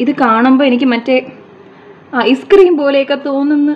ഇത് കാണുമ്പോൾ എനിക്ക് മറ്റേ ഐസ്ക്രീം പോലെയൊക്കെ തോന്നുന്നു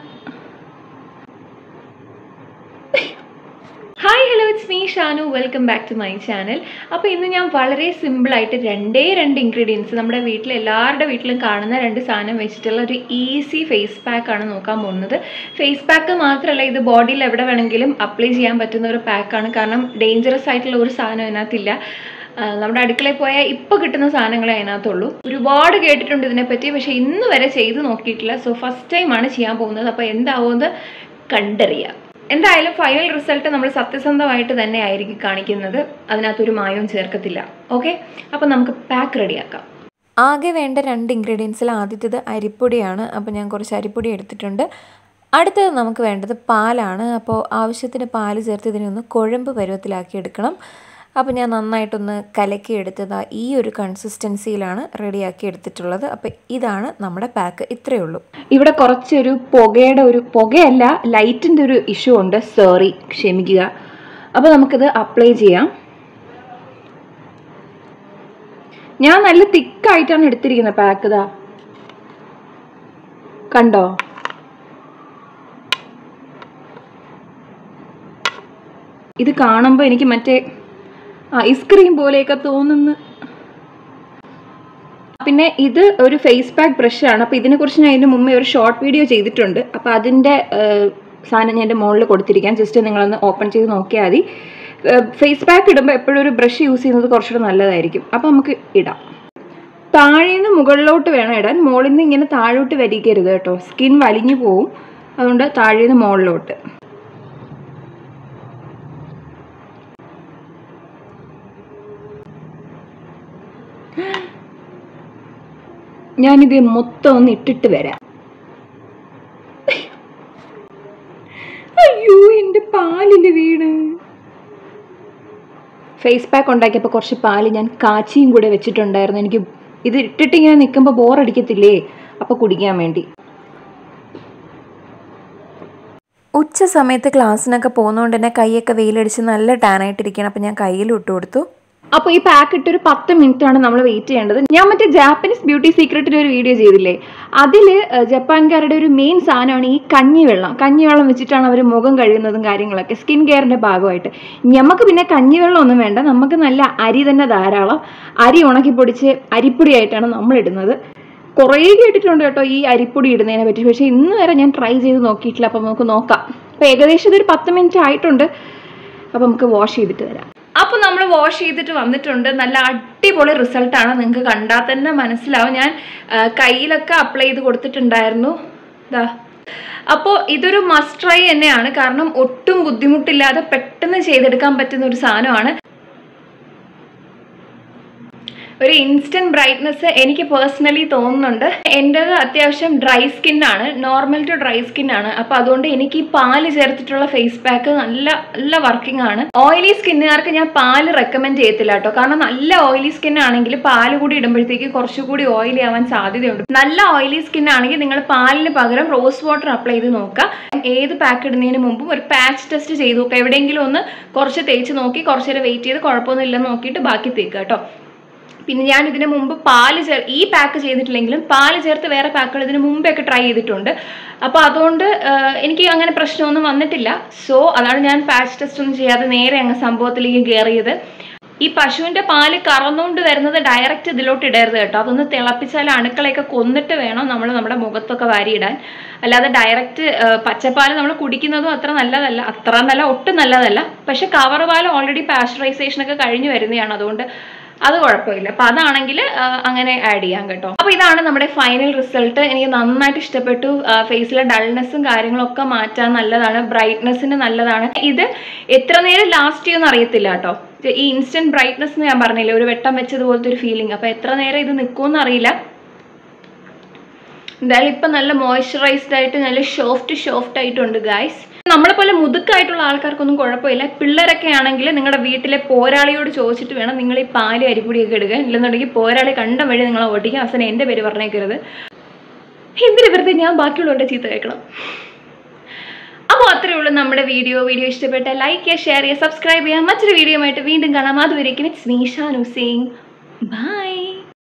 hi hello it's me Shanu welcome back to my channel അപ്പോൾ ഇന്ന് ഞാൻ വളരെ സിമ്പിളായിട്ട് രണ്ടേ രണ്ട് ഇൻഗ്രീഡിയൻസ് നമ്മുടെ വീട്ടിൽ എല്ലാവരുടെ വീട്ടിലും കാണുന്ന രണ്ട് സാധനം വെച്ചിട്ടുള്ള ഒരു ഈസി ഫേസ് പാക്കാണ് നോക്കാൻ പോകുന്നത് ഫേസ് പാക്ക് മാത്രമല്ല ഇത് ബോഡിയിൽ എവിടെ വേണമെങ്കിലും അപ്ലൈ ചെയ്യാൻ പറ്റുന്ന ഒരു പാക്കാണ് കാരണം ഡേഞ്ചറസ് ആയിട്ടുള്ള ഒരു സാധനം അതിനകത്തില്ല ആ, നമ്മുടെ അടുക്കളയിൽ പോയാൽ ഇപ്പോൾ കിട്ടുന്ന സാധനങ്ങളെ അതിനകത്തുള്ളൂ ഒരുപാട് കേട്ടിട്ടുണ്ട് ഇതിനെപ്പറ്റി പക്ഷേ ഇന്ന് വരെ ചെയ്ത് നോക്കിയിട്ടില്ല സോ ഫസ്റ്റ് ടൈമാണ് ചെയ്യാൻ പോകുന്നത് അപ്പോൾ എന്താവുമെന്ന് കണ്ടറിയാം എന്തായാലും ഫൈനൽ റിസൾട്ട് നമ്മൾ സത്യസന്ധമായിട്ട് തന്നെ ആയിരിക്കും കാണിക്കുന്നത് അതിനകത്തൊരു മായവും ചേർക്കത്തില്ല ഓക്കെ അപ്പോൾ നമുക്ക് പാക്ക് റെഡിയാക്കാം ആകെ വേണ്ട രണ്ട് ഇൻഗ്രീഡിയൻസിൽ ആദ്യത്തേത് അരിപ്പൊടിയാണ് അപ്പോൾ ഞാൻ കുറച്ച് അരിപ്പൊടി എടുത്തിട്ടുണ്ട് അടുത്തത് നമുക്ക് വേണ്ടത് പാലാണ് അപ്പോൾ ആവശ്യത്തിന് പാല് ചേർത്ത് ഇതിനെ ഒന്ന് കുഴമ്പ് പരുവത്തിലാക്കി എടുക്കണം അപ്പോൾ ഞാൻ നന്നായിട്ടൊന്ന് കലക്കി എടുത്തത് ഈ ഒരു കൺസിസ്റ്റൻസിയിലാണ് റെഡിയാക്കി എടുത്തിട്ടുള്ളത് അപ്പോൾ ഇതാണ് നമ്മുടെ പാക്ക് ഇത്രയേ ഉള്ളൂ ഇവിടെ കുറച്ചൊരു പുകയുടെ ഒരു പുകയല്ല ലൈറ്റിൻ്റെ ഒരു ഇഷ്യൂ ഉണ്ട് സോറി ക്ഷമിക്കുക അപ്പോൾ നമുക്കിത് അപ്ലൈ ചെയ്യാം ഞാൻ നല്ല തിക്കായിട്ടാണ് എടുത്തിരിക്കുന്നത് പാക്ക് ഇതാ കണ്ടോ ഇത് കാണുമ്പോൾ എനിക്ക് മറ്റേ ഐസ്ക്രീം പോലെയൊക്കെ തോന്നുന്നു പിന്നെ ഇത് ഒരു ഫേസ് പാക്ക് ബ്രഷാണ് അപ്പോൾ ഇതിനെക്കുറിച്ച് ഞാൻ ഇതിന് മുമ്പേ ഒരു ഷോർട്ട് വീഡിയോ ചെയ്തിട്ടുണ്ട് അപ്പോൾ അതിൻ്റെ ഏഹ്, സാധനം ഞാൻ എൻ്റെ മുകളിൽ കൊടുത്തിരിക്കാം ജസ്റ്റ് നിങ്ങളൊന്ന് ഓപ്പൺ ചെയ്ത് നോക്കിയാൽ മതി ഫേസ് പാക്ക് ഇടുമ്പോൾ എപ്പോഴും ഒരു ബ്രഷ് യൂസ് ചെയ്യുന്നത് കുറച്ചുകൂടെ നല്ലതായിരിക്കും അപ്പോൾ നമുക്ക് ഇടാം താഴെ നിന്ന് മുകളിലോട്ട് വേണം ഇടാൻ മുകളിൽ നിന്ന് ഇങ്ങനെ താഴോട്ട് വരികരുത് കേട്ടോ സ്കിൻ വലിഞ്ഞു പോവും അതുകൊണ്ട് താഴെ നിന്ന് മുകളിലോട്ട് ഞാനിത് മൊത്തം ഒന്ന് ഇട്ടിട്ട് വരാം അയ്യോ എൻ്റെ പാലില് വീണ് ഫേസ് പാക്ക് ഉണ്ടാക്കിയപ്പോൾ കുറച്ച് പാല് ഞാൻ കാച്ചിയും കൂടെ വെച്ചിട്ടുണ്ടായിരുന്നു എനിക്ക് ഇത് ഇട്ടിട്ട് ഇങ്ങനെ നിൽക്കുമ്പോൾ ബോറടിക്കത്തില്ലേ അപ്പോൾ കുടിക്കാൻ വേണ്ടി ഉച്ച സമയത്ത് ക്ലാസ്സിനൊക്കെ പോകുന്നതുകൊണ്ട് തന്നെ കൈയൊക്കെ വെയിലടിച്ച് നല്ല ടാനായിട്ടിരിക്കുകയാണ് അപ്പോൾ ഞാൻ കയ്യിൽ ഇട്ട് കൊടുത്തു അപ്പോൾ ഈ പാക്ക് ഇട്ട് ഒരു പത്ത് മിനിറ്റ് ആണ് നമ്മൾ വെയിറ്റ് ചെയ്യേണ്ടത് ഞാൻ മറ്റേ ജാപ്പനീസ് ബ്യൂട്ടി സീക്രട്ടിൻ്റെ ഒരു വീഡിയോ ചെയ്തില്ലേ അതിൽ ജപ്പാൻകാരുടെ ഒരു മെയിൻ സാധനമാണ് ഈ കഞ്ഞിവെള്ളം കഞ്ഞിവെള്ളം വെച്ചിട്ടാണ് അവർ മുഖം കഴുകുന്നതും കാര്യങ്ങളൊക്കെ സ്കിൻ കെയറിൻ്റെ ഭാഗമായിട്ട് നമുക്ക് പിന്നെ കഞ്ഞിവെള്ളം ഒന്നും വേണ്ട നമുക്ക് നല്ല അരി തന്നെ ധാരാളം അരി ഉണക്കി പൊടിച്ച് അരിപ്പൊടിയായിട്ടാണ് നമ്മൾ ഇടുന്നത് കുറേ കേട്ടിട്ടുണ്ട് കേട്ടോ ഈ അരിപ്പൊടി ഇടുന്നതിനെ പറ്റി പക്ഷേ ഇന്ന് വരെ ഞാൻ ട്രൈ ചെയ്ത് നോക്കിയിട്ടില്ല അപ്പം നമുക്ക് നോക്കാം അപ്പോൾ ഏകദേശം ഇതൊരു പത്ത് മിനിറ്റ് ആയിട്ടുണ്ട് അപ്പോൾ നമുക്ക് വാഷ് ചെയ്തിട്ട് വരാം അപ്പോൾ നമ്മൾ വാഷ് ചെയ്തിട്ട് വന്നിട്ടുണ്ട് നല്ല അടിപൊളി റിസൾട്ടാണ് നിങ്ങൾക്ക് കണ്ടാൽ തന്നെ മനസ്സിലാവും ഞാൻ ആ, കയ്യിലൊക്കെ അപ്ലൈ ചെയ്ത് കൊടുത്തിട്ടുണ്ടായിരുന്നു ഇതാ അപ്പോൾ ഇതൊരു മസ്റ്റ് ട്രൈ തന്നെയാണ് കാരണം ഒട്ടും ബുദ്ധിമുട്ടില്ലാതെ പെട്ടെന്ന് ചെയ്തെടുക്കാൻ പറ്റുന്ന ഒരു സാധനമാണ് ഒരു ഇൻസ്റ്റന്റ് ബ്രൈറ്റ്നെസ് എനിക്ക് പേഴ്സണലി തോന്നുന്നുണ്ട് എൻ്റെത് അത്യാവശ്യം ഡ്രൈ സ്കിന്നാണ് നോർമൽ ടു ഡ്രൈ സ്കിന്നാണ് അപ്പോൾ അതുകൊണ്ട് എനിക്ക് ഈ പാല് ചേർത്തിട്ടുള്ള ഫേസ് പാക്ക് നല്ല നല്ല വർക്കിംഗ് ആണ് ഓയിലി സ്കിന്നുകാർക്ക് ഞാൻ പാല് റെക്കമെൻഡ് ചെയ്യത്തില്ല കേട്ടോ കാരണം നല്ല ഓയിലി സ്കിൻ ആണെങ്കിൽ പാല് കൂടി ഇടുമ്പോഴത്തേക്ക് കുറച്ചുകൂടി ഓയിലി ആവാൻ സാധ്യതയുണ്ട് നല്ല ഓയിലി സ്കിൻ ആണെങ്കിൽ നിങ്ങൾ പാലിന് പകരം റോസ് വാട്ടർ അപ്ലൈ ചെയ്ത് നോക്കുക ഏത് പാക്ക് ഇടുന്നതിന് മുമ്പും ഒരു പാച്ച് ടെസ്റ്റ് ചെയ്ത് നോക്കുക എവിടെയെങ്കിലും ഒന്ന് കുറച്ച് തേച്ച് നോക്കി കുറച്ച് നേരം വെയിറ്റ് ചെയ്ത് കുഴപ്പമൊന്നുമില്ലെന്ന് നോക്കിയിട്ട് ബാക്കി തേക്കുക കേട്ടോ പിന്നെ ഞാൻ ഇതിന് മുമ്പ് പാല് ചേർ ഈ പാക്ക് ചെയ്തിട്ടില്ലെങ്കിലും പാല് ചേർത്ത് വേറെ പാക്കുകൾ ഇതിന് മുമ്പേ ഒക്കെ ട്രൈ ചെയ്തിട്ടുണ്ട് അപ്പോൾ അതുകൊണ്ട് ആഹ്, എനിക്ക് അങ്ങനെ പ്രശ്നമൊന്നും വന്നിട്ടില്ല സോ അതാണ് ഞാൻ പാച്ച് ടെസ്റ്റ് ഒന്നും ചെയ്യാതെ നേരെ അങ്ങ് സംഭവത്തിലേക്ക് കയറിയത് ഈ പശുവിൻ്റെ പാല് കറന്നുകൊണ്ട് വരുന്നത് ഡയറക്റ്റ് ഇതിലോട്ട് ഇടരുത് കേട്ടോ അതൊന്ന് തിളപ്പിച്ചാൽ അണുക്കളെയൊക്കെ കൊന്നിട്ട് വേണം നമ്മൾ നമ്മുടെ മുഖത്തൊക്കെ വാരിയിടാൻ അല്ലാതെ ഡയറക്റ്റ് പച്ചപ്പാൽ നമ്മൾ കുടിക്കുന്നതും അത്ര നല്ലതല്ല അത്ര നല്ല ഒട്ടും നല്ലതല്ല പക്ഷെ കവർ പാൽ ഓൾറെഡി പാസ്ചറൈസേഷൻ ഒക്കെ കഴിഞ്ഞ് വരുന്നതാണ് അതുകൊണ്ട് അത് കുഴപ്പമില്ല അപ്പൊ അതാണെങ്കിൽ അങ്ങനെ ആഡ് ചെയ്യാം കേട്ടോ അപ്പൊ ഇതാണ് നമ്മുടെ ഫൈനൽ റിസൾട്ട് എനിക്ക് നന്നായിട്ട് ഇഷ്ടപ്പെട്ടു ഫേസിലെ ഡൾനെസ്സും കാര്യങ്ങളൊക്കെ മാറ്റാൻ നല്ലതാണ് ബ്രൈറ്റ്നെസ്സിന് നല്ലതാണ് ഇത് എത്ര നേരം ലാസ്റ്റ് ചെയ്യുമെന്ന് അറിയത്തില്ല കേട്ടോ ഈ ഇൻസ്റ്റന്റ് ബ്രൈറ്റ്നസ് എന്ന് ഞാൻ പറഞ്ഞില്ലേ ഒരു വെട്ടം വെച്ചതുപോലത്തെ ഒരു ഫീലിംഗ് അപ്പൊ എത്ര നേരം ഇത് നിൽക്കുമെന്ന് അറിയില്ല എന്തായാലും ഇപ്പം നല്ല മോയ്സ്ചറൈസ്ഡ് ആയിട്ട് നല്ല സോഫ്റ്റ് സോഫ്റ്റ് ആയിട്ടുണ്ട് ഗായ്സ് നമ്മളെ പോലെ മുതുക്കായിട്ടുള്ള ആൾക്കാർക്കൊന്നും കുഴപ്പമില്ല പിള്ളേരൊക്കെ ആണെങ്കിൽ നിങ്ങളുടെ വീട്ടിലെ പോരാളിയോട് ചോദിച്ചിട്ട് വേണം നിങ്ങൾ ഈ പാല് അരിപ്പൊടിയൊക്കെ എടുക്കാൻ ഇല്ലെന്നുണ്ടെങ്കിൽ പോരാളി കണ്ട വഴി നിങ്ങളെ ഓടിക്കുക അവസാനം എൻ്റെ പേര് പറഞ്ഞേക്കരുത് എന്തിനു വെറുതെ ഞാൻ ബാക്കിയുള്ളവരുടെ ചീത്ത കേൾക്കണം അപ്പോൾ അത്രേ ഉള്ളൂ നമ്മുടെ വീഡിയോ വീഡിയോ ഇഷ്ടപ്പെട്ട ലൈക്ക് ചെയ്യുക ഷെയർ ചെയ്യുക സബ്സ്ക്രൈബ് ചെയ്യുക മറ്റൊരു വീഡിയോ ആയിട്ട് വീണ്ടും കാണാം അതുവരേക്കും it's me Shanu Singh by